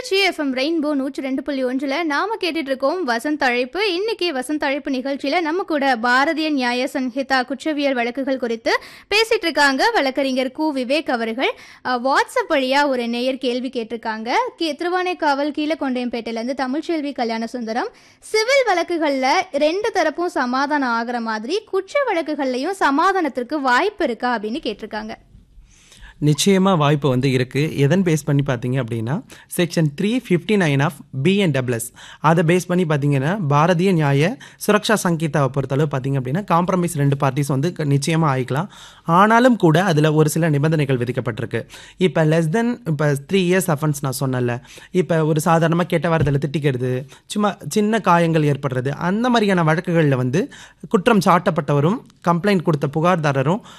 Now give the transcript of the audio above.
Trichy FM rainbow நூற்றி ரெண்டு புள்ளி ஒன்றில் நாம கேட்டுட்டு இருக்கோம் வசந்த் அழைப்பு இன்னைக்கு வசந்த் அழைப்பு நிகழ்ச்சியில நம்ம கூட பாரதிய நியாய சன்ஹிதா குற்றவியல் வழக்குகள் குறித்து பேசிட்டு இருக்காங்க வழக்கறிஞர் கு விவேக் அவர்கள் அஹ், வாட்ஸ்அப் வழியா ஒரு நேயர் கேள்வி கேட்டிருக்காங்க கே திருவானைக்காவல் கீழக்கொண்டையம்பேட்டையில இருந்து தமிழ்ச்செல்வி கல்யாண சுந்தரம் சிவில் வழக்குகள்ல ரெண்டு தரப்பும் சமாதானம் ஆகுற மாதிரி குற்ற வழக்குகள்லயும் சமாதானத்திற்கு வாய்ப்பு இருக்கா அப்படின்னு கேட்டிருக்காங்க நிச்சயமாக வாய்ப்பு வந்து இருக்குது எதன் பேஸ் பண்ணி பார்த்தீங்க அப்படின்னா section three fifty nine of BNWS அதை பேஸ் பண்ணி பார்த்தீங்கன்னா பாரதிய நியாய சுரக்ஷா சங்கீதாவை பொறுத்தளவு பார்த்தீங்க அப்படின்னா காம்ப்ரமைஸ் ரெண்டு பார்ட்டிஸ் வந்து க- நிச்சயமா ஆயிக்கலாம் ஆனாலும் கூட அதில் ஒரு சில நிபந்தனைகள் விதிக்கப்பட்டிருக்கு இப்போ லெஸ் தென் இப்போ த்ரீ இயர்ஸ் அஃபென்ஸ் நான் சொன்னேன்ல இப்போ ஒரு சாதாரணமாக கெட்ட வாரத்தில் திட்டிக்கிறது சும்மா சின்ன காயங்கள் ஏற்படுறது அந்த மாதிரியான வழக்குகளில் வந்து குற்றம் சாட்டப்பட்டவரும் கம்ப்ளைண்ட் கொடுத்த புகார்தாரரும்